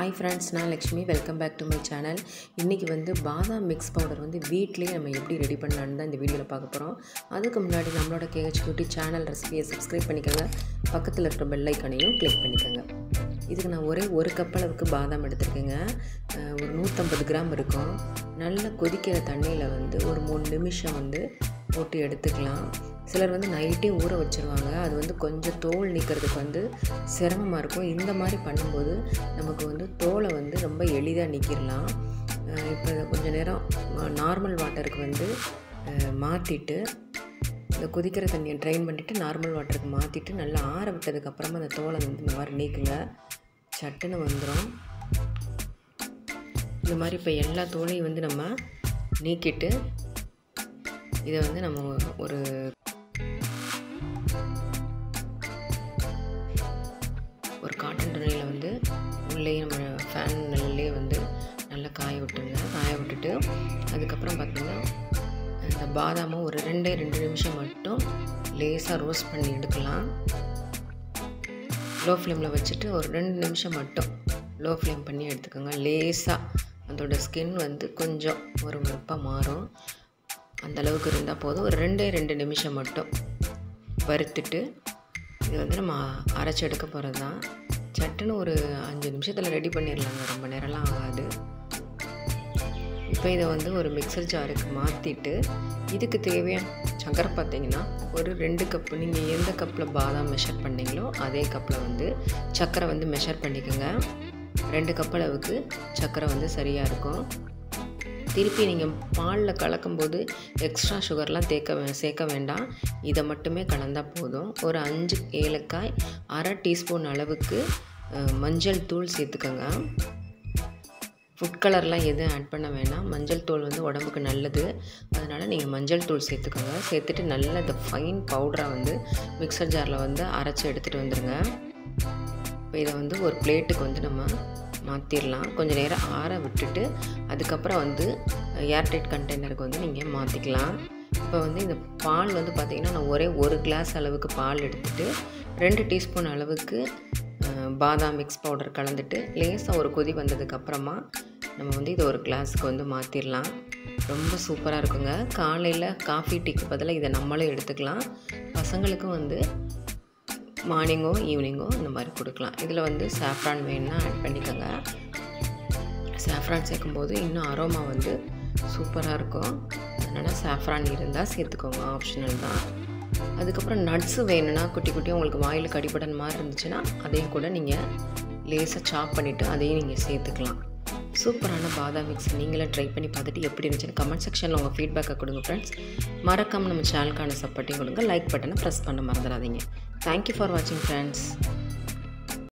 hi friends நான் Lakshmi welcome back to my channel இன்றைக்கி வந்து பாதாம் மிக்ஸ் பவுடர் வந்து வீட்டிலேயே நம்ம எப்படி ரெடி பண்ணலான்னு தான் இந்த வீடியோவில் பார்க்க போகிறோம் அதுக்கு முன்னாடி நம்மளோட கேஹெச் பியூட்டி சேனல் ரெசிபியை சப்ஸ்கிரைப் பண்ணிக்கோங்க பக்கத்தில் இருக்கிற பெல் ஐக்கனையும் கிளிக் பண்ணிக்கோங்க இதுக்கு நான் ஒரே ஒரு கப் அளவுக்கு பாதாம் எடுத்திருக்கேங்க அஹ் ஒரு நூற்றம்பது கிராம் இருக்கும் நல்லா கொதிக்கிற தண்ணியில் வந்து ஒரு மூணு நிமிஷம் வந்து போட்டு எடுத்துக்கலாம் சிலர் வந்து நைட்டே ஊற வச்சுருவாங்க அது வந்து கொஞ்சம் தோல் நீக்கிறதுக்கு வந்து சிரமமாக இருக்கும் இந்த மாதிரி பண்ணும்போது நமக்கு வந்து தோலை வந்து ரொம்ப எளிதாக நீக்கிடலாம் இப்போ கொஞ்சம் நேரம் நார்மல் வாட்டருக்கு வந்து மாற்றிட்டு இந்த கொதிக்கிற தண்ணியை ட்ரைன் பண்ணிவிட்டு நார்மல் வாட்டருக்கு மாற்றிட்டு நல்லா ஆற விட்டதுக்கப்புறமா அந்த தோலை வந்து இந்த மாதிரி நீக்குங்க சட்டுன்னு வந்துடும் இந்த மாதிரி இப்போ எல்லா தோலையும் வந்து நம்ம நீக்கிட்டு இதை வந்து நம்ம ஒரு ஒரு காட்டன் துணியில் வந்து உள்ளேயே நம்ம ஃபேன் நிலையிலே வந்து நல்லா காய விட்டுருங்க காய விட்டுட்டு அதுக்கப்புறம் பார்த்திங்கன்னா இந்த பாதாமை ஒரு ரெண்டே ரெண்டு நிமிஷம் மட்டும் லேசாக ரோஸ்ட் பண்ணி எடுக்கலாம் லோ ஃப்ளேமில் வச்சுட்டு ஒரு ரெண்டு நிமிஷம் மட்டும் லோ ஃப்ளேம் பண்ணி எடுத்துக்கோங்க லேசாக அதோட ஸ்கின் வந்து கொஞ்சம் ஒரு வெப்பாக மாறும் அந்த அளவுக்கு இருந்தால் போதும் ஒரு ரெண்டே ரெண்டு நிமிஷம் மட்டும் வறுத்துட்டு இது வந்து நம்ம அரைச்சி எடுக்க போகிறது தான் சட்டுன்னு ஒரு அஞ்சு நிமிஷத்தில் ரெடி பண்ணிடலாங்க ரொம்ப நேரம்லாம் ஆகாது இப்போ இதை வந்து ஒரு மிக்சர் ஜாருக்கு மாற்றிட்டு இதுக்கு தேவையான சக்கரை பார்த்தீங்கன்னா ஒரு ரெண்டு கப்பு நீங்கள் எந்த கப்பில் பாதாம் மெஷர் பண்ணீங்களோ அதே கப்பில் வந்து சக்கரை வந்து மெஷர் பண்ணிக்கோங்க ரெண்டு கப் அளவுக்கு சக்கரை வந்து சரியாக இருக்கும் திருப்பி நீங்கள் பாலில் கலக்கும்போது எக்ஸ்ட்ரா சுகர்லாம் தேக்க வே சேர்க்க வேண்டாம் இதை மட்டுமே கலந்தால் போதும் ஒரு அஞ்சு ஏலக்காய் அரை டீஸ்பூன் அளவுக்கு மஞ்சள் தூள் சேர்த்துக்கோங்க ஃபுட் கலர்லாம் எதுவும் ஆட் பண்ண வேணாம் மஞ்சள் தூள் வந்து உடம்புக்கு நல்லது அதனால் நீங்கள் மஞ்சள் தூள் சேர்த்துக்கோங்க சேர்த்துட்டு நல்ல இந்த ஃபைன் பவுடரை வந்து மிக்சர் ஜாரில் வந்து அரைச்சி எடுத்துகிட்டு வந்துடுங்க இப்போ இதை வந்து ஒரு பிளேட்டுக்கு வந்து நம்ம மாற்றிடலாம் கொஞ்சம் நேரம் ஆற விட்டுட்டு அதுக்கப்புறம் வந்து ஏர்டைட் கண்டெய்னருக்கு வந்து நீங்கள் மாற்றிக்கலாம் இப்போ வந்து இந்த பால் வந்து பார்த்திங்கன்னா நான் ஒரே ஒரு கிளாஸ் அளவுக்கு பால் எடுத்துகிட்டு ரெண்டு டீஸ்பூன் அளவுக்கு பாதாம் மிக்ஸ் பவுடர் கலந்துட்டு லேசாக ஒரு கொதி வந்ததுக்கப்புறமா நம்ம வந்து இதை ஒரு கிளாஸுக்கு வந்து மாற்றிடலாம் ரொம்ப சூப்பராக இருக்குங்க காலையில் காஃபி டீக்கு பதிலாக இதை நம்மளும் எடுத்துக்கலாம் பசங்களுக்கும் வந்து மார்னிங்கோ ஈவினிங்கோ இந்த மாதிரி கொடுக்கலாம் இதில் வந்து சாஃப்ரான் வேணும்னா ஆட் பண்ணிக்கோங்க சாஃப்ரான் சேர்க்கும்போது இன்னும் அரோமா வந்து சூப்பராக இருக்கும் அதனால் சாஃப்ரான் இருந்தால் சேர்த்துக்கோங்க ஆப்ஷனல் தான் அதுக்கப்புறம் நட்ஸு வேணும்னா குட்டி குட்டி உங்களுக்கு வாயில் கடிபடன் மாதிரி இருந்துச்சுன்னா அதையும் கூட நீங்கள் லேசாக சாப் பண்ணிவிட்டு அதையும் நீங்கள் சேர்த்துக்கலாம் சூப்பரான பாதாம் மிக்ஸ் நீங்களே ட்ரை பண்ணி பார்த்துட்டு எப்படி இருந்துச்சுன்னு கமெண்ட் செக்ஷனில் உங்கள் ஃபீட்பேக்கை கொடுங்க ஃப்ரெண்ட்ஸ் மறக்காமல் நம்ம சேனலுக்கான சப்போர்ட்டையும் கொடுங்க லைக் பட்டனை ப்ரெஸ் பண்ண மறந்துடாதீங்க தேங்க்யூ ஃபார் வாட்சிங் ஃப்ரெண்ட்ஸ்